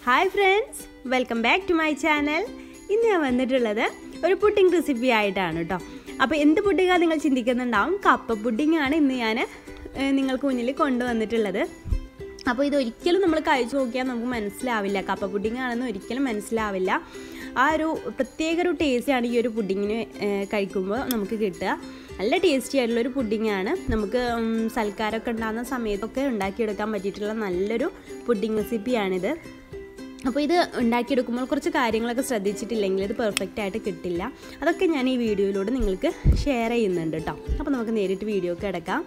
hi friends welcome back to my channel ഇന്ന് ഞാൻ വന്നിട്ടുള്ളത് ഒരു പുഡിംഗ് റെസിപ്പി ആയിട്ടാണ് കേട്ടോ അപ്പോൾ എന്ത് പുഡിങ്ങാണ് നിങ്ങൾ ചിന്തിക്കുന്നുണ്ടാവും കപ്പ പുഡിംഗ് ആണ് ഇന്ന് ഞാൻ ഏഹ്, നിങ്ങൾക്ക് മുന്നിൽ കൊണ്ടുവന്നിട്ടുള്ളത് അപ്പോൾ ഇത് ഒരിക്കലും നമ്മൾ കഴിച്ചു നോക്കിയാൽ നമുക്ക് മനസ്സിലാവില്ല കപ്പ പുഡിംഗ് ആണെന്ന് ഒരിക്കലും മനസ്സിലാവില്ല ആ ഒരു പ്രത്യേക ഒരു ടേസ്റ്റാണ് ഈ ഒരു പുഡിങ്ങിന് കഴിക്കുമ്പോൾ നമുക്ക് കിട്ടുക നല്ല ടേസ്റ്റി ആയിട്ടുള്ള ഒരു പുഡിങ്ങാണ് നമുക്ക് ഉം, സൽക്കാരമൊക്കെ ഉണ്ടാകുന്ന സമയത്തൊക്കെ ഉണ്ടാക്കിയെടുക്കാൻ പറ്റിയിട്ടുള്ള നല്ലൊരു പുഡിംഗ് റെസിപ്പിയാണിത് അപ്പോൾ ഇത് ഉണ്ടാക്കിയെടുക്കുമ്പോൾ കുറച്ച് കാര്യങ്ങളൊക്കെ ശ്രദ്ധിച്ചിട്ടില്ലെങ്കിൽ ഇത് പെർഫെക്റ്റ് ആയിട്ട് കിട്ടില്ല അതൊക്കെ ഞാൻ ഈ വീഡിയോയിലൂടെ നിങ്ങൾക്ക് ഷെയർ ചെയ്യുന്നുണ്ട് കേട്ടോ അപ്പോൾ നമുക്ക് നേരിട്ട് വീഡിയോ ഒക്കെ എടുക്കാം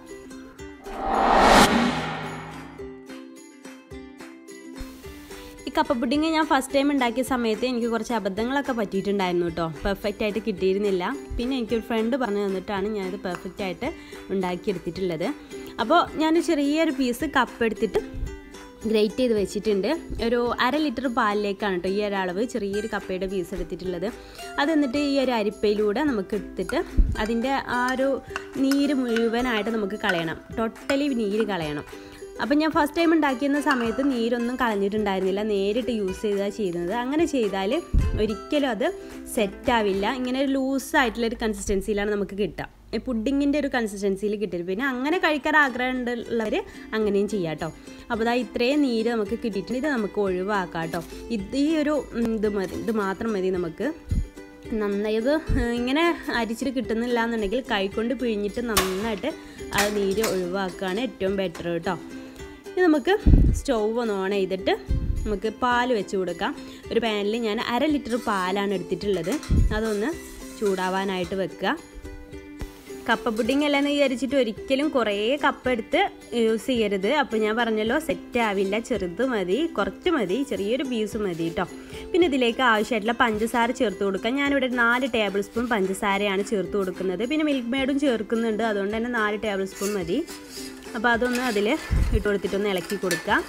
ഈ കപ്പ പുഡിങ് ഞാൻ ഫസ്റ്റ് ടൈം ഉണ്ടാക്കിയ സമയത്ത് എനിക്ക് കുറച്ച് അബദ്ധങ്ങളൊക്കെ പറ്റിയിട്ടുണ്ടായിരുന്നു കേട്ടോ പെർഫെക്റ്റ് ആയിട്ട് കിട്ടിയിരുന്നില്ല പിന്നെ എനിക്കൊരു ഫ്രണ്ട് പറഞ്ഞു തന്നിട്ടാണ് ഞാനിത് പെർഫെക്റ്റ് ആയിട്ട് ഉണ്ടാക്കിയെടുത്തിട്ടുള്ളത് അപ്പോൾ ഞാൻ ചെറിയൊരു പീസ് കപ്പ് എടുത്തിട്ട് ഗ്രേറ്റ് ചെയ്ത് വെച്ചിട്ടുണ്ട് ഒരു അര ലിറ്റർ പാലിലേക്കാണ് കേട്ടോ ഈ ഒരളവ് ചെറിയൊരു കപ്പയുടെ പീസ് എടുത്തിട്ടുള്ളത് അത് എന്നിട്ട് ഈ ഒരു അരിപ്പയിലൂടെ നമുക്ക് എടുത്തിട്ട് അതിൻ്റെ ആ ഒരു നീര് മുഴുവനായിട്ട് നമുക്ക് കളയണം ടോട്ടലി നീര് കളയണം അപ്പം ഞാൻ ഫസ്റ്റ് ടൈം ഉണ്ടാക്കിയിരുന്ന സമയത്ത് നീരൊന്നും കളഞ്ഞിട്ടുണ്ടായിരുന്നില്ല നേരിട്ട് യൂസ് ചെയ്താണ് ചെയ്യുന്നത് അങ്ങനെ ചെയ്താൽ ഒരിക്കലും അത് സെറ്റാവില്ല ഇങ്ങനെ ഒരു ലൂസായിട്ടുള്ളൊരു കൺസിസ്റ്റൻസിയിലാണ് നമുക്ക് കിട്ടുക ഈ പുഡിങ്ങിൻ്റെ ഒരു കൺസിസ്റ്റൻസിയിൽ കിട്ടും പിന്നെ അങ്ങനെ കഴിക്കാൻ ആഗ്രഹമുള്ളവർ അങ്ങനെയും ചെയ്യാം കേട്ടോ അപ്പോൾ ഇതാ ഇത്രയും നീര് നമുക്ക് കിട്ടിയിട്ടുണ്ട് ഇത് നമുക്ക് ഒഴിവാക്കാം കേട്ടോ ഇത് ഈ ഒരു ഉം, ഇത് മതി ഇത് മാത്രം മതി നമുക്ക് നന്നായി ഇത് ഇങ്ങനെ അരിച്ചിട്ട് കിട്ടുന്നില്ല എന്നുണ്ടെങ്കിൽ കൈകൊണ്ട് പിഴിഞ്ഞിട്ട് നന്നായിട്ട് ആ നീര് ഒഴിവാക്കുകയാണ് ഏറ്റവും ബെറ്റർ കേട്ടോ ഇനി നമുക്ക് സ്റ്റൗവ് ഒന്ന് ഓൺ ചെയ്തിട്ട് നമുക്ക് പാൽ വെച്ച് കൊടുക്കാം ഒരു പാനിൽ ഞാൻ അര ലിറ്റർ പാലാണ് എടുത്തിട്ടുള്ളത് അതൊന്ന് ചൂടാവാനായിട്ട് വെക്കുക കപ്പ പുഡിംഗ് അല്ലെന്ന് വിചാരിച്ചിട്ട് ഒരിക്കലും കുറേ കപ്പ എടുത്ത് യൂസ് ചെയ്യരുത് അപ്പോൾ ഞാൻ പറഞ്ഞല്ലോ സെറ്റ് ആവില്ല ചെറുത് മതി കുറച്ച് മതി ചെറിയൊരു പീസ് മതി കേട്ടോ പിന്നെ ഇതിലേക്ക് ആവശ്യമായിട്ടുള്ള പഞ്ചസാര ചേർത്ത് കൊടുക്കാം ഞാനിവിടെ നാല് ടേബിൾ സ്പൂൺ പഞ്ചസാരയാണ് ചേർത്ത് കൊടുക്കുന്നത് പിന്നെ മിൽക്ക് മെയ്ഡും ചേർക്കുന്നുണ്ട് അതുകൊണ്ട് തന്നെ നാല് ടേബിൾ സ്പൂൺ മതി അപ്പോൾ അതൊന്ന് അതിൽ ഇട്ട് കൊടുത്തിട്ടൊന്ന് ഇളക്കി കൊടുക്കാം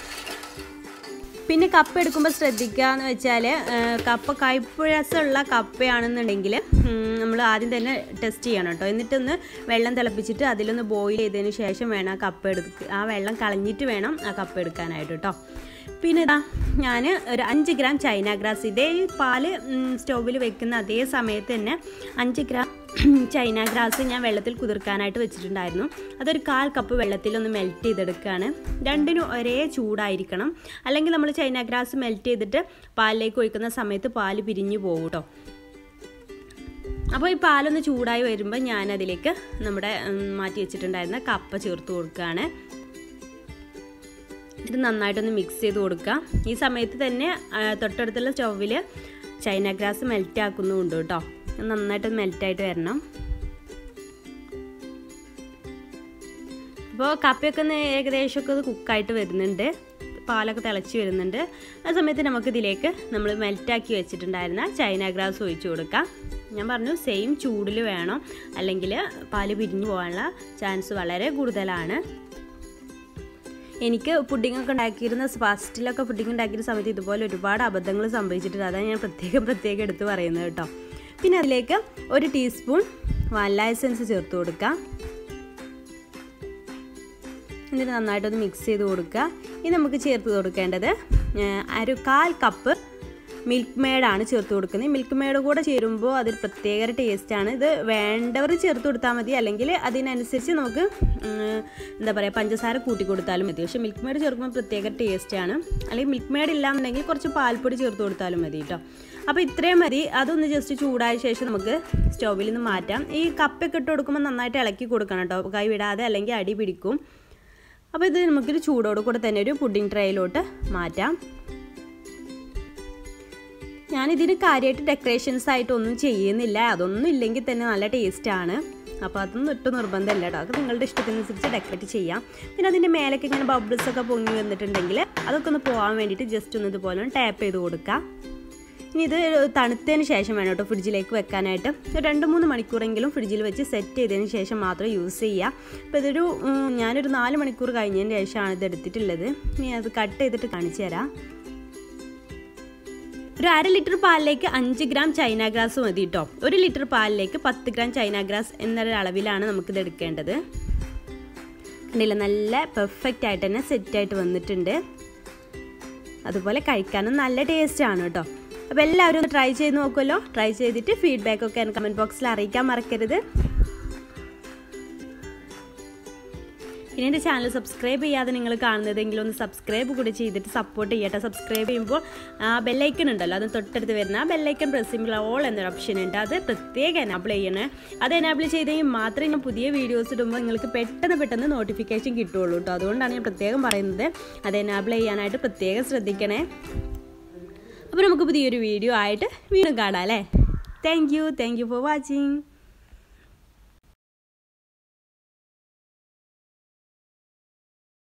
പിന്നെ കപ്പ എടുക്കുമ്പോൾ ശ്രദ്ധിക്കുക എന്ന് വെച്ചാൽ കപ്പ കൈപ്പുഴസുള്ള കപ്പയാണെന്നുണ്ടെങ്കിൽ നമ്മൾ ആദ്യം തന്നെ ടെസ്റ്റ് ചെയ്യണം കേട്ടോ എന്നിട്ടൊന്ന് വെള്ളം തിളപ്പിച്ചിട്ട് അതിലൊന്ന് ബോയിൽ ചെയ്തതിന് ശേഷം വേണം ആ കപ്പ എടുക്കുക ആ വെള്ളം കളഞ്ഞിട്ട് വേണം ആ കപ്പ എടുക്കാനായിട്ട് കേട്ടോ പിന്നെ ഇതാ ഞാൻ ഒരു അഞ്ച് ഗ്രാം ചൈന ഗ്രാസ് ഇതേ പാല് സ്റ്റൗവിൽ വെക്കുന്ന അതേ സമയത്ത് തന്നെ അഞ്ച് ഗ്രാം ചൈന ഗ്രാസ് ഞാൻ വെള്ളത്തിൽ കുതിർക്കാനായിട്ട് വെച്ചിട്ടുണ്ടായിരുന്നു അതൊരു കാൽ കപ്പ് വെള്ളത്തിലൊന്ന് മെൽറ്റ് ചെയ്തെടുക്കുകയാണ് രണ്ടിനും ഒരേ ചൂടായിരിക്കണം അല്ലെങ്കിൽ നമ്മൾ ചൈന ഗ്രാസ് മെൽറ്റ് ചെയ്തിട്ട് പാലിലേക്ക് ഒഴിക്കുന്ന സമയത്ത് പാല് പിരിഞ്ഞു പോകും കേട്ടോ അപ്പോൾ ഈ പാലൊന്ന് ചൂടായി വരുമ്പോൾ ഞാനതിലേക്ക് നമ്മുടെ ഉം, മാറ്റി വെച്ചിട്ടുണ്ടായിരുന്ന കപ്പ ചേർത്ത് കൊടുക്കുകയാണ് ഇത് നന്നായിട്ടൊന്ന് മിക്സ് ചെയ്ത് കൊടുക്കുക ഈ സമയത്ത് തന്നെ ആ, തൊട്ടടുത്തുള്ള സ്റ്റൗവിൽ ചൈന ഗ്രാസ് മെൽറ്റ് ആക്കുന്നുമുണ്ട് കേട്ടോ ഇത് നന്നായിട്ട് മെൽറ്റായിട്ട് വരണം അപ്പോൾ കപ്പയൊക്കെ ഒന്ന് ഏകദേശമൊക്കെ ഒന്ന് കുക്കായിട്ട് വരുന്നുണ്ട് പാലൊക്കെ തിളച്ച് വരുന്നുണ്ട് ആ സമയത്ത് നമുക്ക് ഇതിലേക്ക് നമ്മൾ മെൽറ്റാക്കി വെച്ചിട്ടുണ്ടായിരുന്ന ചൈന ഗ്രാസ് ഒഴിച്ചു കൊടുക്കാം ഞാൻ പറഞ്ഞു സെയിം ചൂടിൽ വേണം അല്ലെങ്കിൽ പാല് പിരിഞ്ഞു പോകാനുള്ള ചാൻസ് വളരെ കൂടുതലാണ് എനിക്ക് പുഡിംഗ് ഒക്കെ ഉണ്ടാക്കിയിരുന്ന ഫസ്റ്റിലൊക്കെ പുഡിംഗ് ഉണ്ടാക്കിയിരുന്ന സമയത്ത് ഇതുപോലെ ഒരുപാട് അബദ്ധങ്ങൾ സംഭവിച്ചിട്ടുണ്ട് അതാണ് ഞാൻ പ്രത്യേകം പ്രത്യേകം എടുത്ത് പറയുന്നത് കേട്ടോ പിന്നെ അതിലേക്ക് ഒരു ടീസ്പൂൺ വാനില എസൻസ് ചേർത്ത് കൊടുക്കാം എന്നിട്ട് നന്നായിട്ടൊന്ന് മിക്സ് ചെയ്ത് കൊടുക്കുക ഇനി നമുക്ക് ചേർത്ത് കൊടുക്കേണ്ടത് ഏഹ്, ഒരു കാൽ കപ്പ് മിൽക്ക് മെയ്ഡാണ് ചേർത്ത് കൊടുക്കുന്നത് മിൽക്ക് മെയ്ഡ് കൂടെ ചേരുമ്പോൾ അതൊരു പ്രത്യേക ടേസ്റ്റാണ് ഇത് വേണ്ടവർ ചേർത്ത് കൊടുത്താൽ മതി അല്ലെങ്കിൽ അതിനനുസരിച്ച് നമുക്ക് ഉം, എന്താ പറയുക പഞ്ചസാര കൂട്ടി കൊടുത്താലും മതി പക്ഷേ മിൽക്ക് മെയ്ഡ് ചേർക്കുമ്പോൾ പ്രത്യേക ടേസ്റ്റാണ് അല്ലെങ്കിൽ മിൽക്ക് മെയ്ഡ് ഇല്ലാന്നുണ്ടെങ്കിൽ കുറച്ച് പാൽപ്പൊടി ചേർത്ത് കൊടുത്താലും മതി കേട്ടോ അപ്പോൾ ഇത്രയും മതി അതൊന്ന് ജസ്റ്റ് ചൂടായ ശേഷം നമുക്ക് സ്റ്റൗവിൽ നിന്ന് മാറ്റാം ഈ കപ്പൊക്കെ ഇട്ട് കൊടുക്കുമ്പോൾ നന്നായിട്ട് ഇളക്കി കൊടുക്കണം കേട്ടോ കൈ വിടാതെ അല്ലെങ്കിൽ അടി പിടിക്കും അപ്പോൾ ഇത് നമുക്കൊരു ചൂടോട് കൂടെ തന്നെ ഒരു പുഡിംഗ് ട്രേയിലോട്ട് മാറ്റാം ഞാനിതിന് കാര്യമായിട്ട് ഡെക്കറേഷൻസ് ആയിട്ടൊന്നും ചെയ്യുന്നില്ല അതൊന്നും ഇല്ലെങ്കിൽ തന്നെ നല്ല ടേസ്റ്റാണ് അപ്പോൾ അതൊന്നും ഒട്ടും നിർബന്ധമില്ല കേട്ടോ അത് നിങ്ങളുടെ ഇഷ്ടത്തിനനുസരിച്ച് ഡെക്കറേറ്റ് ചെയ്യാം പിന്നെ അതിൻ്റെ മേലൊക്കെ ഇങ്ങനെ ബബിൾസ് ഒക്കെ പൊങ്ങി വന്നിട്ടുണ്ടെങ്കിൽ അതൊക്കെ ഒന്ന് പോകാൻ വേണ്ടിയിട്ട് ജസ്റ്റ് ഒന്ന് ഇതുപോലെ ഒന്ന് ടാപ്പ് ചെയ്ത് കൊടുക്കാം ഇനി ഇത് തണുത്തതിന് ശേഷം വേണം കേട്ടോ ഫ്രിഡ്ജിലേക്ക് വെക്കാനായിട്ട് ഒരു രണ്ട് മൂന്ന് മണിക്കൂറെങ്കിലും ഫ്രിഡ്ജിൽ വെച്ച് സെറ്റ് ചെയ്തതിന് ശേഷം മാത്രം യൂസ് ചെയ്യുക അപ്പോൾ ഇതൊരു ഉം, ഞാനൊരു നാല് മണിക്കൂർ കഴിഞ്ഞതിന് ശേഷമാണ് ഇത് എടുത്തിട്ടുള്ളത് ഇനി അത് കട്ട് ചെയ്തിട്ട് കാണിച്ചു തരാം ഒരു അര ലിറ്റർ പാലിലേക്ക് അഞ്ച് ഗ്രാം ചൈന ഗ്രാസ് മതി കേട്ടോ ഒരു ലിറ്റർ പാലിലേക്ക് പത്ത് ഗ്രാം ചൈന ഗ്രാസ് എന്നൊരു അളവിലാണ് നമുക്കിത് എടുക്കേണ്ടത് കണ്ടില്ല നല്ല പെർഫെക്റ്റ് ആയിട്ട് തന്നെ സെറ്റായിട്ട് വന്നിട്ടുണ്ട് അതുപോലെ കഴിക്കാനും നല്ല ടേസ്റ്റാണ് കേട്ടോ അപ്പോൾ എല്ലാവരും ഒന്ന് ട്രൈ ചെയ്ത് നോക്കുമല്ലോ ട്രൈ ചെയ്തിട്ട് ഫീഡ്ബാക്കൊക്കെ എനിക്ക് കമൻറ്റ് ബോക്സിൽ അറിയിക്കാൻ മറക്കരുത് പിന്നെ എൻ്റെ ചാനൽ സബ്സ്ക്രൈബ് ചെയ്യാതെ നിങ്ങൾ കാണുന്നതെങ്കിലും ഒന്ന് സബ്സ്ക്രൈബ് കൂടി ചെയ്തിട്ട് സപ്പോർട്ട് ചെയ്യട്ടെ സബ്സ്ക്രൈബ് ചെയ്യുമ്പോൾ ആ ബെല്ലൈക്കൺ ഉണ്ടല്ലോ അത് തൊട്ടടുത്ത് വരുന്ന ആ ബെല്ലൈക്കൺ പ്രസ് ചെയ്യുമ്പോൾ ഓൾ എന്നൊരു ഓപ്ഷൻ ഉണ്ട് അത് പ്രത്യേകം എനാബിൾ ചെയ്യണേ അത് എനാബിൾ ചെയ്തെങ്കിൽ മാത്രമേ ഞാൻ പുതിയ വീഡിയോസ് ഇടുമ്പോൾ നിങ്ങൾക്ക് പെട്ടെന്ന് പെട്ടെന്ന് നോട്ടിഫിക്കേഷൻ കിട്ടുള്ളൂ കേട്ടോ അതുകൊണ്ടാണ് ഞാൻ പ്രത്യേകം പറയുന്നത് അത് എനാബിൾ ചെയ്യാനായിട്ട് പ്രത്യേകം ശ്രദ്ധിക്കണേ അപ്പോൾ നമുക്ക് പുതിയൊരു വീഡിയോ ആയിട്ട് വീണ്ടും കാണാം അല്ലേ thank you thank you for watching